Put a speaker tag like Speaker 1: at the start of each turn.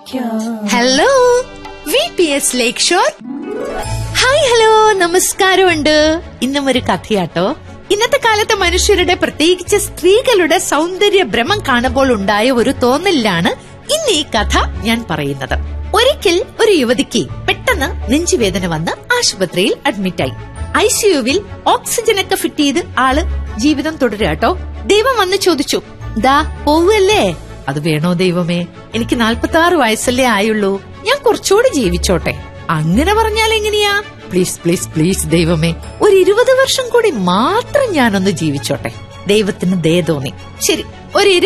Speaker 1: hello V P S lakeshore hi hello നമസ്കാരമുണ്ട് ഇന്നും ഒരു കഥയാട്ടോ ഇന്നത്തെ കാലത്തെ മനുഷ്യരുടെ പ്രത്യേകിച്ച് സ്ത്രീകളുടെ സൗന്ദര്യ ഭ്രമം കാണുമ്പോൾ ഉണ്ടായ ഒരു തോന്നലിലാണ് ഇന്ന് ഈ കഥ ഞാൻ പറയുന്നത് ഒരിക്കൽ ഒരു യുവതിക്ക് പെട്ടെന്ന് നെഞ്ചുവേദന വന്ന് ആശുപത്രിയിൽ അഡ്മിറ്റായി ഐ സിയുവിൽ ഓക്സിജൻ ഒക്കെ ഫിറ്റ് ചെയ്ത് ആള് ജീവിതം തുടരുക കേട്ടോ ദൈവം വന്ന് ചോദിച്ചു ദാ പോവല്ലേ അത് വേണോ ദൈവമേ എനിക്ക് നാൽപ്പത്തി ആറ് വയസ്സല്ലേ ആയുള്ളൂ ഞാൻ കുറച്ചുകൂടി ജീവിച്ചോട്ടെ അങ്ങനെ പറഞ്ഞാൽ എങ്ങനെയാ പ്ലീസ് പ്ലീസ് പ്ലീസ് ദൈവമേ ഒരു ഇരുപത് വർഷം കൂടി മാത്രം ഞാനൊന്ന് ജീവിച്ചോട്ടെ ദൈവത്തിന് ദയ തോന്നി ശരി ഒരു